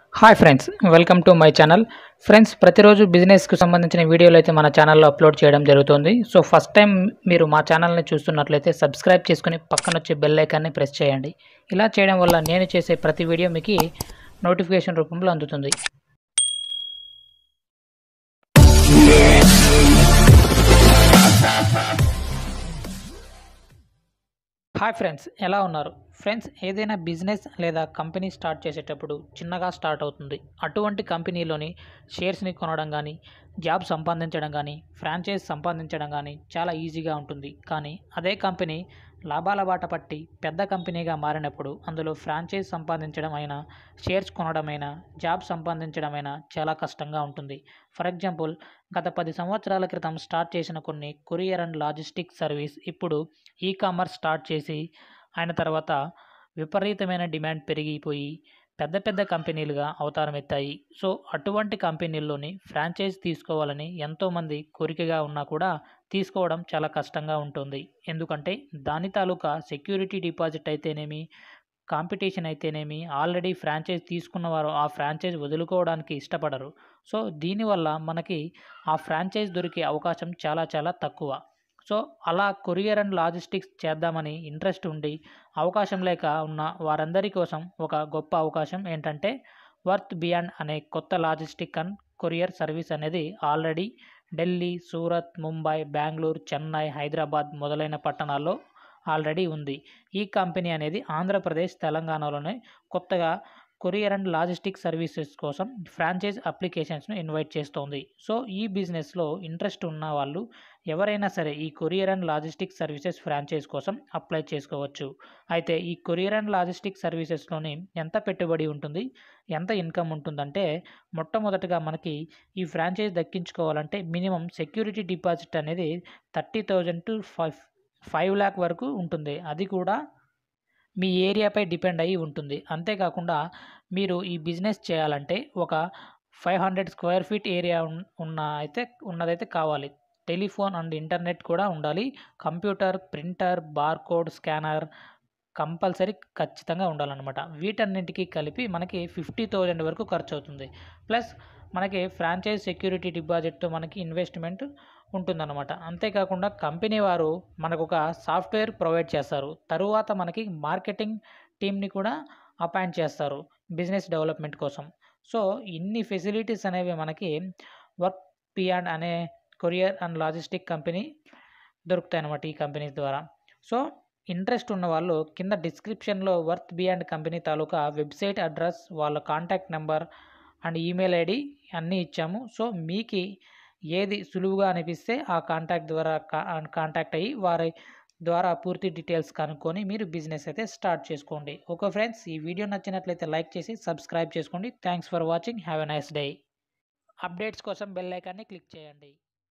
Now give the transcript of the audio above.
hi friends welcome to my channel friends ప్రతిరోజు బిజినెస్కి సంబంధించిన వీడియోలు అయితే మన ఛానల్లో అప్లోడ్ చేయడం జరుగుతుంది సో ఫస్ట్ టైం మీరు మా ఛానల్ని చూస్తున్నట్లయితే సబ్స్క్రైబ్ చేసుకుని పక్కన వచ్చే బెల్ ఐకాన్ని ప్రెస్ చేయండి ఇలా చేయడం వల్ల నేను చేసే ప్రతి వీడియో మీకు నోటిఫికేషన్ రూపంలో అందుతుంది హాయ్ ఫ్రెండ్స్ ఎలా ఉన్నారు ఫ్రెండ్స్ ఏదైనా బిజినెస్ లేదా కంపెనీ స్టార్ట్ చేసేటప్పుడు చిన్నగా స్టార్ట్ అవుతుంది అటువంటి కంపెనీలోని షేర్స్ని కొనడం కానీ జాబ్ సంపాదించడం కానీ ఫ్రాంచైజ్ సంపాదించడం కానీ చాలా ఈజీగా ఉంటుంది కానీ అదే కంపెనీ లాభాల బాట పట్టి పెద్ద కంపెనీగా మారినప్పుడు అందులో ఫ్రాంచైజ్ సంపాదించడం అయినా షేర్స్ కొనడమైనా జాబ్ సంపాదించడమైనా చాలా కష్టంగా ఉంటుంది ఫర్ ఎగ్జాంపుల్ గత పది సంవత్సరాల క్రితం స్టార్ట్ చేసిన కొన్ని కొరియర్ అండ్ లాజిస్టిక్ సర్వీస్ ఇప్పుడు ఈ కామర్స్ స్టార్ట్ చేసి అయిన తర్వాత విపరీతమైన డిమాండ్ పెరిగిపోయి పెద్ద పెద్ద కంపెనీలుగా అవతారం ఎత్తాయి సో అటువంటి కంపెనీల్లోని ఫ్రాంచైజ్ తీసుకోవాలని ఎంతోమంది కోరికగా ఉన్నా కూడా తీసుకోవడం చాలా కష్టంగా ఉంటుంది ఎందుకంటే దాని తాలూకా సెక్యూరిటీ డిపాజిట్ అయితేనేమి కాంపిటీషన్ అయితేనేమి ఆల్రెడీ ఫ్రాంచైజ్ తీసుకున్న వారు ఆ ఫ్రాంచైజ్ వదులుకోవడానికి ఇష్టపడరు సో దీనివల్ల మనకి ఆ ఫ్రాంచైజ్ దొరికే అవకాశం చాలా చాలా తక్కువ సో అలా కొరియర్ అండ్ లాజిస్టిక్స్ చేద్దామని ఇంట్రెస్ట్ ఉండి అవకాశం లేక ఉన్న వారందరి కోసం ఒక గొప్ప అవకాశం ఏంటంటే వర్త్ బియాండ్ అనే కొత్త లాజిస్టిక్ అండ్ కొరియర్ సర్వీస్ అనేది ఆల్రెడీ ఢిల్లీ సూరత్ ముంబై బెంగళూరు చెన్నై హైదరాబాద్ మొదలైన పట్టణాల్లో ఆల్రెడీ ఉంది ఈ కంపెనీ అనేది ఆంధ్రప్రదేశ్ తెలంగాణలోనే కొత్తగా కొరియర్ అండ్ లాజిస్టిక్ సర్వీసెస్ కోసం ఫ్రాంచైజ్ అప్లికేషన్స్ను ఇన్వైట్ చేస్తోంది సో ఈ బిజినెస్లో ఇంట్రెస్ట్ ఉన్న వాళ్ళు ఎవరైనా సరే ఈ courier and logistic services franchise కోసం అప్లై చేసుకోవచ్చు అయితే ఈ కొరియర్ అండ్ లాజిస్టిక్ సర్వీసెస్లోని ఎంత పెట్టుబడి ఉంటుంది ఎంత ఇన్కమ్ ఉంటుందంటే మొట్టమొదటగా మనకి ఈ ఫ్రాంచైజ్ దక్కించుకోవాలంటే మినిమం సెక్యూరిటీ డిపాజిట్ అనేది thirty thousand to five five lakh వరకు ఉంటుంది అది కూడా మీ ఏరియాపై డిపెండ్ అయ్యి ఉంటుంది అంతేకాకుండా మీరు ఈ బిజినెస్ చేయాలంటే ఒక five hundred square feet area ఉన్న అయితే ఉన్నదైతే కావాలి టెలిఫోన్ అండ్ ఇంటర్నెట్ కూడా ఉండాలి computer printer barcode scanner compulsory ఖచ్చితంగా ఉండాలన్నమాట వీటన్నింటికి కలిపి మనకి ఫిఫ్టీ థౌజండ్ వరకు ఖర్చు అవుతుంది ప్లస్ మనకి ఫ్రాంచైజ్ సెక్యూరిటీ డిపాజిట్తో మనకి ఇన్వెస్ట్మెంట్ ఉంటుందన్నమాట అంతేకాకుండా కంపెనీ వారు మనకు ఒక సాఫ్ట్వేర్ ప్రొవైడ్ చేస్తారు తరువాత మనకి మార్కెటింగ్ టీమ్ని కూడా అపాయింట్ చేస్తారు బిజినెస్ డెవలప్మెంట్ కోసం సో ఇన్ని ఫెసిలిటీస్ అనేవి మనకి వర్క్ పియాండ్ అనే కొరియర్ అండ్ లాజిస్టిక్ కంపెనీ దొరుకుతాయి అన్నమాట ఈ కంపెనీ ద్వారా సో ఇంట్రెస్ట్ ఉన్న వాళ్ళు కింద డిస్క్రిప్షన్లో వర్త్ బియాండ్ కంపెనీ తాలూకా వెబ్సైట్ అడ్రస్ వాళ్ళ contact number and email ID అన్నీ ఇచ్చాము సో మీకు ఏది సులువుగా అనిపిస్తే ఆ కాంటాక్ట్ ద్వారా కాంటాక్ట్ అయ్యి వారి ద్వారా పూర్తి డీటెయిల్స్ కనుక్కొని మీరు బిజినెస్ అయితే స్టార్ట్ చేసుకోండి ఓకే ఫ్రెండ్స్ ఈ వీడియో నచ్చినట్లయితే లైక్ చేసి సబ్స్క్రైబ్ చేసుకోండి thanks for watching have a nice day updates కోసం బెల్ ఐకాన్ని క్లిక్ చేయండి